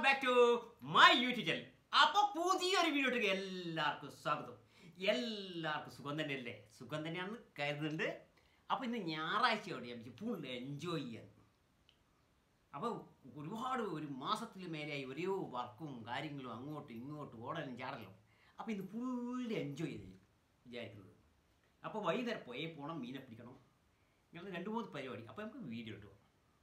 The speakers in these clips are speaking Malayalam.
Back to my YouTube channel അപ്പൊ പുതിയൊരു വീഡിയോട്ടിക്ക് എല്ലാവർക്കും സ്വാഗതം എല്ലാവർക്കും സുഖം തന്നെയല്ലേ സുഖം തന്നെയാണെന്ന് കരുതുന്നുണ്ട് അപ്പൊ ഇന്ന് ഞായറാഴ്ചയോടെ ഞാൻ ഫുൾ എൻജോയ് ചെയ്യാൻ അപ്പോൾ ഒരുപാട് ഒരു മാസത്തിൽ മേലെയായി ഒരേ വർക്കും കാര്യങ്ങളും അങ്ങോട്ടും ഇങ്ങോട്ടും ഓടലും ചാടലും അപ്പോൾ ഇന്ന് ഫുൾ എൻജോയ് ചെയ്ത് വിചാരിക്കുന്നത് അപ്പോൾ വൈകുന്നേരം പോയേ പോകണം മീനെ പിടിക്കണം ഇങ്ങനെ രണ്ട് മൂന്ന് പരിപാടി അപ്പോൾ നമുക്ക് വീഡിയോ ഇട്ടു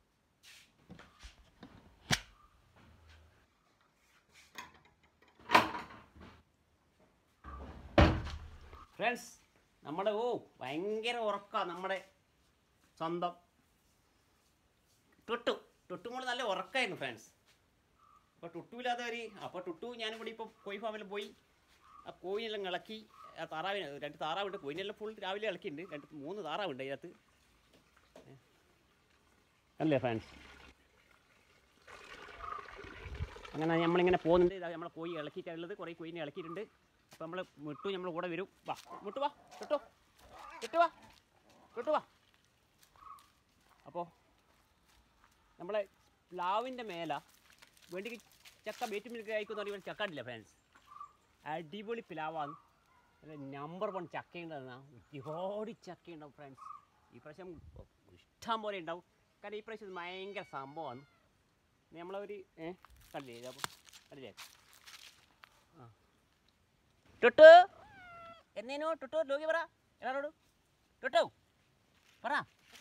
ഫ്രണ്ട്സ് നമ്മുടെ ഓ ഭയങ്കര ഉറക്കമാണ് നമ്മുടെ സ്വന്തം ടുട്ടു ടുട്ടുമോള് നല്ല ഉറക്കമായിരുന്നു ഫ്രണ്ട്സ് അപ്പോൾ ടുട്ടുവില്ലാതെ ഒരു അപ്പോൾ ടുട്ടു ഞാനിവിടെ ഇപ്പോൾ കോഴി ഫാമിൽ പോയി ആ കോഴിനെല്ലാം ഇളക്കി ആ താറാവിന് രണ്ട് താറാവുണ്ട് കോഴിനെല്ലാം ഫുൾ രാവിലെ ഇളക്കിയിട്ടുണ്ട് രണ്ട് മൂന്ന് താറാവുണ്ട് അതിനകത്ത് അല്ലേ ഫ്രണ്ട്സ് അങ്ങനെ നമ്മളിങ്ങനെ പോകുന്നുണ്ട് ഇതാ നമ്മളെ കോഴി ഇളക്കിയിട്ടുള്ളത് കുറേ കോഴിനെ ഇളക്കിയിട്ടുണ്ട് അപ്പോൾ നമ്മൾ മുട്ടു നമ്മൾ കൂടെ വരും വാ മുട്ടു വാ ടുട്ടു ടുട്ടു വാ ടുട്ടു വാ അപ്പോൾ നമ്മളെ പ്ലാവിൻ്റെ മേല വേണ്ടി ചക്ക വെയിറ്റ് മിൽക്ക് കഴിക്കുന്ന പറയുമ്പോൾ ചക്ക ഉണ്ടല്ലേ ഫ്രണ്ട്സ് അടിപൊളി പ്ലാവാണ് നല്ല നമ്പർ വൺ ചക്ക ഉണ്ടാകുന്ന ഒരുപാട് ചക്ക ഉണ്ടാവും ഫ്രണ്ട്സ് ഈ പ്രാവശ്യം ഇഷ്ടം പോലെ ഉണ്ടാവും കാരണം ഈ പ്രാവശ്യം ഇത് ഭയങ്കര സംഭവമാണ് നമ്മളൊരു ഏ കണ്ടില്ലേ അപ്പോൾ കണ്ടില്ലേ ആ ടുട്ടു എന്നേനു ടുട്ടു ലോകി പറ എല്ലാരോട് ടുട്ടു പറ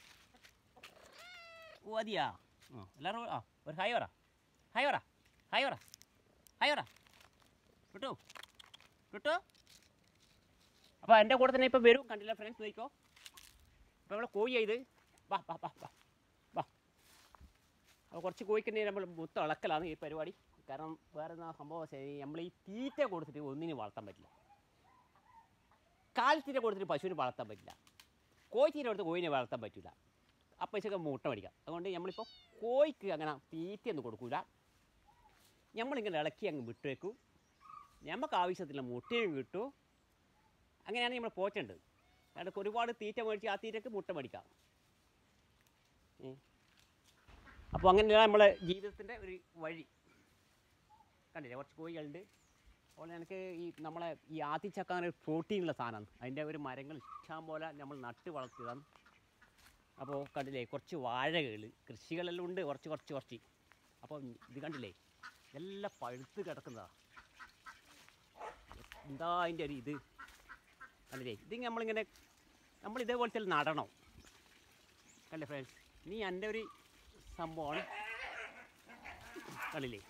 ഓ അതിയാ ആ എല്ലാവരും ആ ഒരു ഹായ് പറ ഹായ് പറ ഹായ് പറ ഹായ് പറ ടുട്ടു ടുട്ടു അപ്പോൾ എൻ്റെ കൂടെ തന്നെ ഇപ്പോൾ വരും കണ്ടില്ല ഫ്രണ്ട്സ് നോക്കിക്കോ അപ്പോൾ നമ്മൾ കോഴി ചെയ്ത് വാ വാ വാ വാ വാ അപ്പോൾ കുറച്ച് കോഴിക്കുണ്ടെങ്കിൽ നമ്മൾ മൊത്തം ഇളക്കലാണ് ഈ പരിപാടി കാരണം വേറെ എന്താ സംഭവം ശരി നമ്മൾ ഈ തീറ്റ കൊടുത്തിട്ട് ഒന്നിനും വളർത്താൻ പറ്റില്ല കാൽത്തീറ്റ കൊടുത്തിട്ട് പശുവിന് വളർത്താൻ പറ്റില്ല കോഴിത്തീറ്റ കൊടുത്ത് കോഴിനെ വളർത്താൻ പറ്റില്ല അപ്പോൾ ഇച്ചൊക്കെ മുട്ട മേടിക്കാം അതുകൊണ്ട് നമ്മളിപ്പോൾ കോഴിക്ക് അങ്ങനെ തീറ്റയൊന്നും കൊടുക്കില്ല നമ്മളിങ്ങനെ ഇളക്കി അങ്ങ് വിട്ടേക്കും നമുക്ക് ആവശ്യത്തിലുള്ള മുട്ടയും കിട്ടും അങ്ങനെയാണ് നമ്മൾ പോറ്റേണ്ടത് അല്ലാണ്ട് ഒരുപാട് തീറ്റ മേടിച്ച് ആ തീറ്റക്ക് മുട്ട മേടിക്കാം ഏ. അപ്പോൾ അങ്ങനെയാണ് നമ്മളെ ജീവിതത്തിൻ്റെ ഒരു വഴി കണ്ടില്ലേ കുറച്ച് കോഴികളുണ്ട് അതുപോലെ എനിക്ക് ഈ നമ്മളെ ഈ ആത്തിച്ചക്ക അങ്ങനെ ഒരു പ്രോട്ടീനുള്ള സാധനമാണ് അതിൻ്റെ ഒരു മരങ്ങൾ ഇഷ്ടം പോലെ നമ്മൾ നട്ട് വളർത്തിയതാണ് അപ്പോൾ കണ്ടില്ലേ കുറച്ച് വാഴകൾ കൃഷികളെല്ലാം ഉണ്ട് കുറച്ച് കുറച്ച് കുറച്ച് അപ്പോൾ ഇത് കണ്ടില്ലേ എല്ലാം പഴുത്ത് കിടക്കുന്നതാണ് എന്താ അതിൻ്റെ ഒരു ഇത് കണ്ടില്ലേ ഇത് നമ്മളിങ്ങനെ നമ്മൾ ഇതേപോലത്തെ നടണം കണ്ടേ ഫ്രണ്ട്സ് ഇനി എൻ്റെ ഒരു സംഭവമാണ് കണ്ടില്ലേ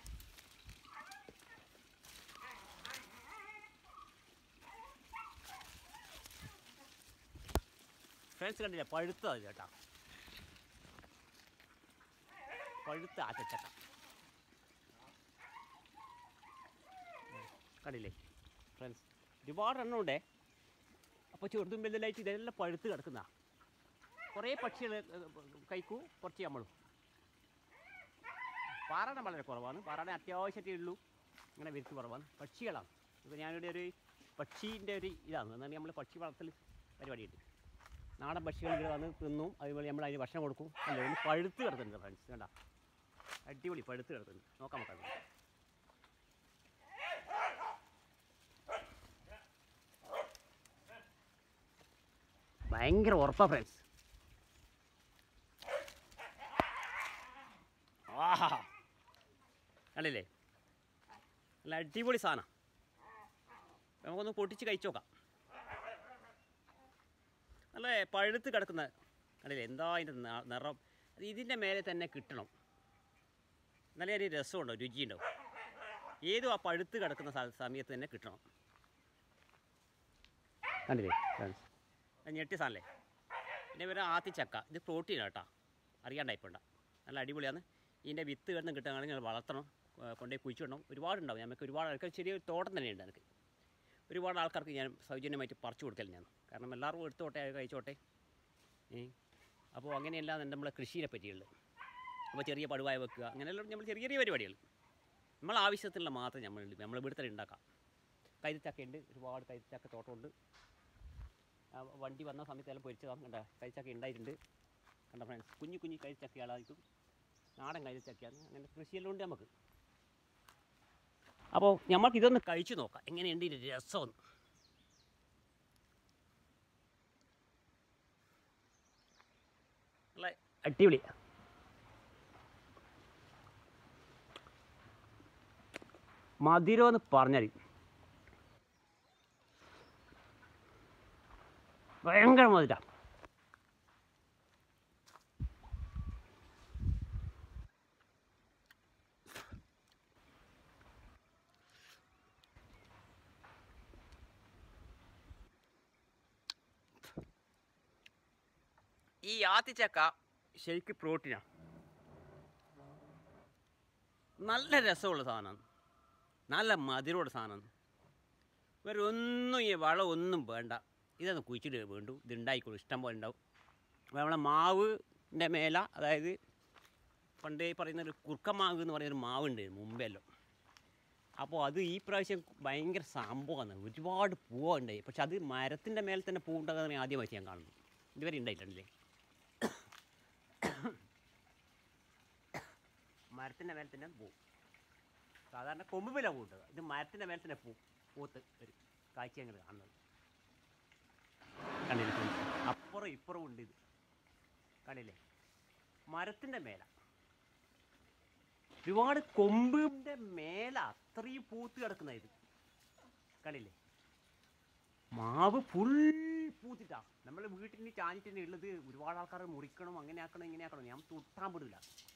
ഫ്രണ്ട്സ് കണ്ടില്ലേ പഴുത്തത് ചേട്ടാ പഴുത്ത ആച്ചച്ചക്ക കണ്ടില്ലേ ഫ്രണ്ട്സ് ഒരുപാട് എണ്ണം ഉണ്ടേ അപ്പോൾ ചെറുതും വലുതായിട്ട് ഇതെല്ലാം പഴുത്ത് കിടക്കുന്ന കുറേ പക്ഷികൾ കഴിക്കൂ കുറച്ച് നമ്മളും പാറട വളരെ കുറവാണ് പാറട അത്യാവശ്യമായിട്ടേ ഉള്ളൂ ഇങ്ങനെ വിരുത്ത് കുറവാണ് പക്ഷികളാണ് ഇപ്പോൾ ഞാനിവിടെ ഒരു പക്ഷീൻ്റെ ഒരു ഇതാണ് എന്നാൽ നമ്മൾ പക്ഷി വളർത്തൽ പരിപാടിയുണ്ട് നാടൻ പക്ഷികൾ ഇവിടെ വന്ന് തിന്നും അതുപോലെ നമ്മൾ അതിന് ഭക്ഷണം കൊടുക്കും അല്ലേ ഒന്ന് പഴുത്ത് കിടക്കുന്നുണ്ട് ഫ്രണ്ട്സ് വേണ്ട അടിപൊളി പഴുത്ത് കിടക്കുന്നുണ്ട് നോക്കാം നമുക്ക് ഭയങ്കര ഉറപ്പാ ഫ്രണ്ട്സ് ആഹാ കണ്ടില്ലേ നല്ല അടിപൊളി സാധനം നമുക്കൊന്ന് പൊട്ടിച്ച് കഴിച്ചു നോക്കാം നല്ല പഴുത്ത് കിടക്കുന്ന കണ്ടില്ലേ എന്താ അതിൻ്റെ ന- നിറം അത് ഇതിൻ്റെ മേലെ തന്നെ കിട്ടണം നല്ല ഒരു രസമുണ്ടാവും രുചിയുണ്ടാവും ഏതും ആ പഴുത്ത് കിടക്കുന്ന സ- സമയത്ത് തന്നെ കിട്ടണം കണ്ടില്ലേ ഫ്രണ്ട്സ് അത് ഞെട്ടിയ സാധനല്ലേ പിന്നെ ഇവരെ ആത്തിച്ചക്ക ഇത് പ്രോട്ടീനാണ് കേട്ടോ അറിയാണ്ടായിപ്പോണ്ട നല്ല അടിപൊളിയാണ് ഇതിൻ്റെ വിത്ത് കിടന്ന് കിട്ടുകയാണെങ്കിൽ നിങ്ങൾ വളർത്തണം ഏ, കൊണ്ടുപോയി കുഴിച്ചിടണം ഒരുപാടുണ്ടാവും നമുക്ക് ഒരുപാട് ആൾക്കാർ ചെറിയൊരു തോട്ടം തന്നെയുണ്ട് എനിക്ക് ഒരുപാട് ആൾക്കാർക്ക് ഞാൻ സൗജന്യമായിട്ട് പറിച്ചു കൊടുക്കൽ ഞാൻ കാരണം എല്ലാവർക്കും എടുത്തോട്ടെ അത് കഴിച്ചോട്ടെ ഏ അപ്പോൾ അങ്ങനെയല്ലാതെ നമ്മളെ കൃഷിയെ പറ്റിയുള്ളത് അപ്പോൾ ചെറിയ പടുവായ വെക്കുക അങ്ങനെയെല്ലാം നമ്മൾ ചെറിയ ചെറിയ പരിപാടികൾ നമ്മൾ ആവശ്യത്തിനുള്ള മാത്രം നമ്മൾ നമ്മൾ ഇവിടെ തന്നെ ഉണ്ടാക്കാം കൈതച്ചക്കയുണ്ട് ഒരുപാട് കൈതച്ചക്ക തോട്ടമുണ്ട് ആ വണ്ടി വന്ന സമയത്തെല്ലാം പൊരിച്ചതാണ് കണ്ട കൈതച്ചക്ക ഉണ്ടായിട്ടുണ്ട് കണ്ട ഫ്രണ്ട്സ് കുഞ്ഞു കുഞ്ഞു കൈതച്ചക്കകളായിരിക്കും നാടൻ കൈതച്ചക്കയാണ് അങ്ങനെ കൃഷിയെല്ലാം ഉണ്ട് നമുക്ക് അപ്പോൾ നമുക്ക് ഇതൊന്ന് കഴിച്ചു നോക്കാം എങ്ങനെയുണ്ട് ഇതിൻ്റെ രസമൊന്ന് നല്ല അടിപൊളി മധുരം എന്ന് പറഞ്ഞാൽ ഭയങ്കര മധുര ഈ ആത്തിച്ചക്ക ശരിക്ക് പ്രോട്ടീനാണ് നല്ല രസമുള്ള സാധനമാണ് നല്ല മധുരമുള്ള സാധനമാണ് വേറെ ഒന്നും ഈ വളം ഒന്നും വേണ്ട ഇതൊന്ന് കുഴിച്ചിട്ട് വേണ്ടു ഇത് ഉണ്ടായിക്കോളും ഇഷ്ടം പോലെ ഉണ്ടാവും അപ്പോൾ നമ്മളെ മാവിൻ്റെ മേല അതായത് പണ്ടേ പറയുന്ന ഒരു കുറുക്കമാവ് എന്ന് പറയുന്നൊരു മാവുണ്ട് മുമ്പെല്ലാം അപ്പോൾ അത് ഈ പ്രാവശ്യം ഭയങ്കര സംഭവമാണ് ഒരുപാട് പൂവുണ്ടായി പക്ഷെ അത് മരത്തിൻ്റെ മേലെ തന്നെ പൂ ഉണ്ടാകുന്ന ആദ്യമായിട്ട് ഞാൻ കാണുന്നു ഇതുവരെ ഉണ്ടായിട്ടുണ്ടല്ലേ മരത്തിൻ്റെ മേലെ തന്നെ പൂ സാധാരണ കൊമ്പുമില്ല പൂട്ടത് ഇത് മരത്തിൻ്റെ മേലെ തന്നെ പൂ പൂത്ത് ഒരു കാഴ്ച അങ്ങനെ കാണുന്നത് കണ്ടില്ലേ friends? അപ്പുറം ഇപ്പുറം ഉണ്ട് ഇത് കണ്ടില്ലേ മരത്തിൻ്റെ മേല ഒരുപാട് കൊമ്പിൻ്റെ മേല അത്രയും പൂത്ത് കിടക്കുന്ന ഇത് കണ്ടില്ലേ മാവ് ഫുൾ പൂത്തിട്ടാ നമ്മൾ വീട്ടിൽ ചാഞ്ഞിട്ട് തന്നെ ഉള്ളത് ഒരുപാട് ആൾക്കാർ മുറിക്കണം അങ്ങനെ ആക്കണം ഇങ്ങനെ ആക്കണം ഞാൻ തൊട്ടാൻ പെടില്ല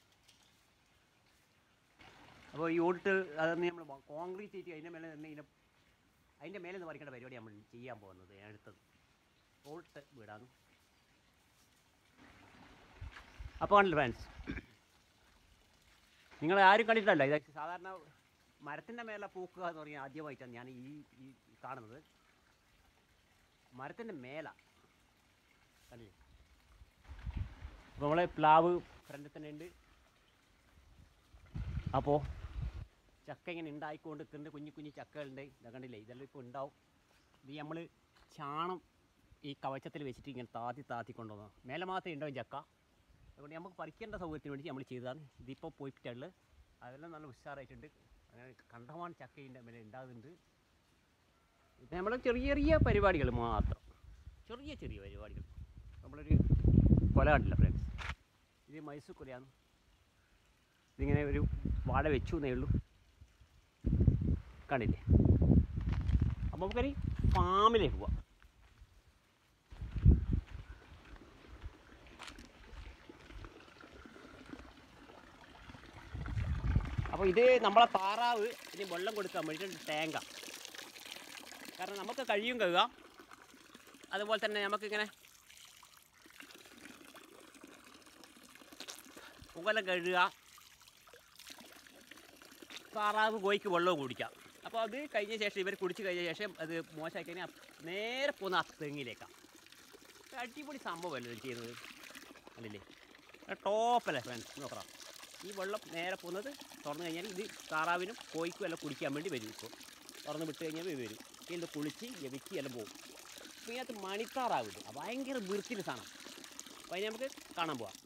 അപ്പോൾ ഈ ഓടിട്ട് അതൊന്ന് നമ്മൾ കോൺക്രീറ്റ് ചെയ്തിട്ട് അതിൻ്റെ മേലെ തന്നെ ഇതിനെ അതിൻ്റെ മേലെ നിന്ന് പറിക്കേണ്ട പരിപാടി നമ്മൾ ചെയ്യാൻ പോകുന്നത് ഞാൻ എടുത്തത് ഓൾട്ട് വീടാണ് അപ്പോൾ ആണല്ലോ ഫ്രണ്ട്സ് നിങ്ങൾ ആരും കണ്ടിട്ടില്ല ഇത് സാധാരണ മരത്തിൻ്റെ മേലെ പൂക്കുക എന്ന് പറഞ്ഞാൽ ആദ്യമായിട്ടാണ് ഞാൻ ഈ ഈ കാണുന്നത് മരത്തിൻ്റെ മേല കണ്ടില്ലേ അപ്പോൾ നമ്മളെ പ്ലാവ് ഫ്രണ്ടിൽ തന്നെ ഉണ്ട് അപ്പോൾ ചക്ക ഇങ്ങനെ ഉണ്ടായിക്കൊണ്ട് നിൽക്കുന്നുണ്ട് കുഞ്ഞു കുഞ്ഞു ചക്കകളുണ്ട് ഇതാ കണ്ടില്ലേ ഇതെല്ലാം ഇപ്പോൾ ഉണ്ടാവും ഇത് നമ്മൾ ചാണം ഈ കവച്ചത്തിൽ വെച്ചിട്ട് ഇങ്ങനെ താത്തി താത്തി കൊണ്ടുവന്നു മേലെ മാത്രമേ ഉണ്ടാവും ചക്ക അതുകൊണ്ട് നമുക്ക് പറിക്കേണ്ട സൗകര്യത്തിന് വേണ്ടി നമ്മൾ ചെയ്തതാണ് ഇതിപ്പോൾ പോയിട്ടുള്ളത് അതെല്ലാം നല്ല ഉഷാറായിട്ടുണ്ട് അങ്ങനെ കണ്ടമാൻ ചക്കയിൻ്റെ മേലെ ഉണ്ടാകുന്നുണ്ട് ഇത് നമ്മളെ ചെറിയ ചെറിയ പരിപാടികൾ മാത്രം ചെറിയ ചെറിയ പരിപാടികൾ നമ്മളൊരു കൊല കണ്ടില്ല ഫ്രണ്ട്സ് ഇത് മൈസൂർ കൊലയാണ് ഇതിങ്ങനെ ഒരു വാഴ വെച്ചു എന്നേ ഉള്ളൂ കണ്ടില്ലേ അപ്പോൾ നമുക്കൊരു ഫാമിലേക്ക് പോവാം അപ്പോൾ ഇത് നമ്മളെ താറാവ് ഇനി വെള്ളം കൊടുക്കാൻ വേണ്ടിയിട്ട് ടാങ്ക കാരണം നമുക്ക് കഴിയും കഴുകുക അതുപോലെ തന്നെ നമുക്കിങ്ങനെ പുകലം കഴുകുക താറാവ് കോഴിക്ക് വെള്ളവും കുടിക്കാം അപ്പോൾ അത് കഴിഞ്ഞ ശേഷം ഇവർ കുടിച്ച് കഴിഞ്ഞ ശേഷം അത് മോശമായി കഴിഞ്ഞാൽ നേരെ പോകുന്ന ആ തെങ്ങിലേക്കാണ് അടിപൊളി സംഭവമല്ലേ ഇത് ചെയ്യുന്നത് അല്ലേ ടോപ്പല്ലേ ഫ്രണ്ട്സ് നോക്കണം ഈ വെള്ളം നേരെ പോകുന്നത് തുറന്നു കഴിഞ്ഞാൽ ഇത് താറാവിനും കോഴിക്കും എല്ലാം കുടിക്കാൻ വേണ്ടി വരും ഇപ്പോൾ തുറന്ന് വിട്ട് കഴിഞ്ഞാൽ ഇത് വരും ഇതിൽ കുളിച്ച് ജപിച്ച് എല്ലാം പോകും അപ്പോൾ ഇതിനകത്ത് മണിത്താറാവില്ല ഭയങ്കര വൃത്തിയുടെ സാധനം അപ്പോൾ അതിന് നമുക്ക് കാണാൻ പോവാം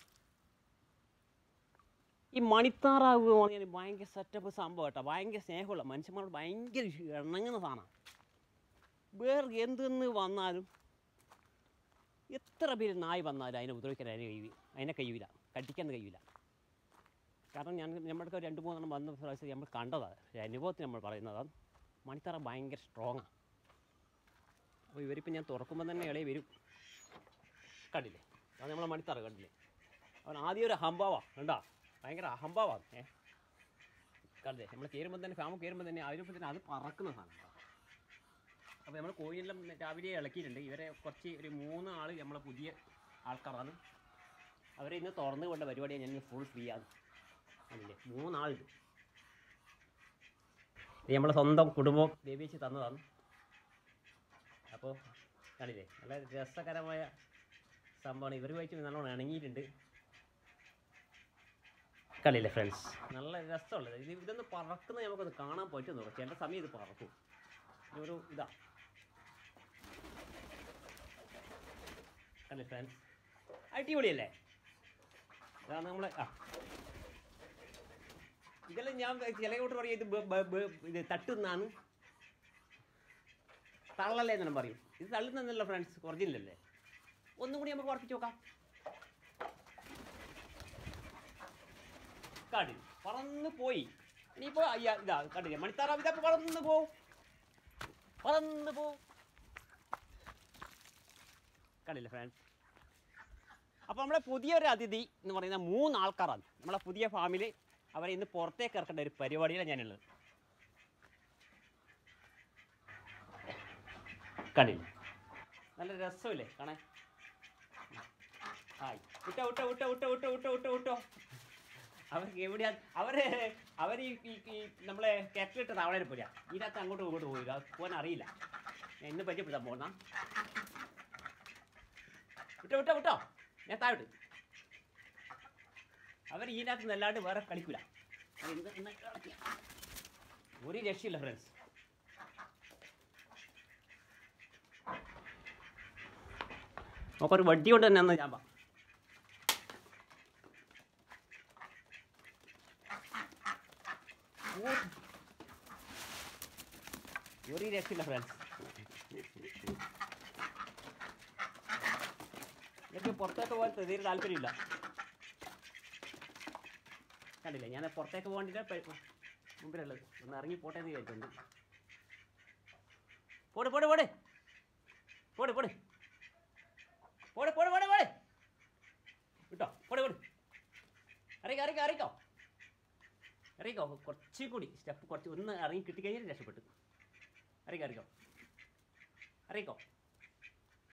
ഈ മണിത്താറാവ് എന്ന് പറഞ്ഞാൽ ഭയങ്കര സെറ്റപ്പ് സംഭവം കേട്ടോ ഭയങ്കര സ്നേഹമുള്ള മനുഷ്യന്മാരോട് ഭയങ്കര ഇണങ്ങുന്ന സാധനമാണ് വേറെ എന്തെന്ന് വന്നാലും എത്ര പേര് നായി വന്നാലും അതിനെ ഉപദ്രവിക്കാൻ അതിനെ കഴിയും അതിനെ കഴിയില്ല കടിക്കാൻ കഴിയില്ല കാരണം ഞാൻ നമ്മുടെ ഒരു രണ്ട് മൂന്നെണ്ണം വന്ന പ്രാവശ്യം നമ്മൾ കണ്ടതാണ് ഒരു അനുഭവത്തിൽ നമ്മൾ പറയുന്നതാണ് മണിത്തറ ഭയങ്കര സ്ട്രോങ്ങാണ് അപ്പോൾ ഇവരിപ്പോൾ ഞാൻ തുറക്കുമ്പോൾ തന്നെ ഇളയെ വരും കണ്ടില്ലേ അത് നമ്മളെ മണിത്തറ കണ്ടില്ലേ അവൻ ആദ്യം ഒരു അഹംഭാവാ കണ്ടാ ഭയങ്കര അഹംഭാവാണ് ഏ കണ്ടില്ലേ നമ്മൾ കയറുമ്പോൾ തന്നെ ഫാമ് കയറുമ്പോൾ തന്നെ അതിനൊപ്പം തന്നെ അത് പറക്കുന്ന സാധനം അപ്പോൾ നമ്മൾ കോഴിയെല്ലാം രാവിലെ ഇളക്കിയിട്ടുണ്ട് ഇവരെ കുറച്ച് ഒരു മൂന്ന് ആൾ നമ്മളെ പുതിയ ആൾക്കാരാണ് അവരെ ഇന്ന് തുറന്നു കൊണ്ട പരിപാടിയാണ് ഞാൻ ഫുൾ ഫ്രീ ആണ് അല്ലേ മൂന്നാളുണ്ട് ഇത് നമ്മളെ സ്വന്തം കുടുംബം ദേവിച്ച് തന്നതാണ് അപ്പോൾ കണ്ടില്ലേ നല്ല രസകരമായ സംഭവമാണ് ഇവർ വായിച്ച് നല്ലോണം ഇണങ്ങിയിട്ടുണ്ട് കളിയില്ലേ ഫ്രണ്ട്സ് നല്ല രസമുള്ളത് ഇത് ഇതൊന്ന് പറക്കുന്നത് നമുക്കൊന്ന് കാണാൻ പറ്റുന്നു ചില സമയം ഇത് പറക്കും ഇതൊരു ഇതാ അല്ലേ ഫ്രണ്ട്സ് അടിപൊളിയല്ലേ ഇതാണ് നമ്മളെ ആ ഇതെല്ലാം ഞാൻ ചില കൂട്ട് പറയും ഇത് ബ- ബ- ബ- ഇത് തട്ടുന്നാണ് തള്ളല്ലേ എന്നെല്ലാം പറയും ഇത് തള്ളുന്നല്ല ഫ്രണ്ട്സ് ഒറിജിനലല്ലേ ഒന്നും കൂടി നമുക്ക് ഉറപ്പിച്ച് നോക്കാം കാടി പറന്ന് പോയി ഇനിയിപ്പോ അയ്യ ഇതാ കണ്ടില്ലേ മണിത്താറാവ് ഇതപ്പോ പറന്ന് പോവും പറന്ന് പോവും കണ്ടില്ലേ ഫ്രണ്ട്സ് അപ്പോൾ നമ്മളെ പുതിയൊരു അതിഥി എന്ന് പറയുന്ന മൂന്ന് ആൾക്കാരാണ് നമ്മളെ പുതിയ ഫാമിൽ അവരെ ഇന്ന് പുറത്തേക്ക് ഇറക്കേണ്ട ഒരു പരിപാടിയിലാണ് ഞാനുള്ളത് കണ്ടില്ലേ നല്ല രസമില്ലേ കാണാൻ ഹായ് വിട്ടോ വിട്ടോ വിട്ടോ വിട്ടോ വിട്ടോ വിട്ടോ വിട്ടോ വിട്ടോ അവർക്ക് എവിടെയാ അവര് അവർ ഈ ഈ- ഈ നമ്മളെ കെട്ടിട്ട് തവളയിൽ പോരാ ഇതിനകത്ത് അങ്ങോട്ടും ഇങ്ങോട്ടും പോയില്ല അത് പോകാൻ അറിയില്ല ഞാൻ ഇന്ന് പരിചയപ്പെടുത്താൻ പോകുന്ന വിട്ടോ വിട്ടോ വിട്ടോ ഞാൻ താഴോട്ട് അവർ ഇതിനകത്ത് നല്ലാണ്ട് വേറെ കളിക്കൂല അത് എന്ത് എന്നാ കളിക്കുക? ഒരു രക്ഷയില്ല ഫ്രണ്ട്സ് നമുക്കൊരു വണ്ടി കൊണ്ട് തന്നെ ഒന്ന് ഞാൻ പാ ഒരു രക്ഷയില്ല ഫ്രണ്ട്സ് എനിക്ക് പുറത്തേക്ക് പോകാൻ തീരെ താല്പര്യമില്ല കണ്ടില്ലേ ഞാൻ പുറത്തേക്ക് പോകേണ്ടിട്ട് മുമ്പിലുള്ളത് ഒന്ന് ഇറങ്ങി പോട്ടെ എന്ന് വിചാരിച്ചിട്ടുണ്ട് പോട് പോട് പോട് പോട് പോട് പോട് പോട് പോട് പോട് വിട്ടോ പോട് പോട് അറിയിക്കോ അറിയിക്കോ അറിയിക്കോ അറിയിക്കോ കുറച്ചും കൂടി സ്റ്റെപ്പ് കുറച്ച് ഒന്ന് ഇറങ്ങി കിട്ടിക്കഴിഞ്ഞാൽ രക്ഷപ്പെട്ടു അറിയിക്കോ അറിയിക്കോ അറിയിക്കോ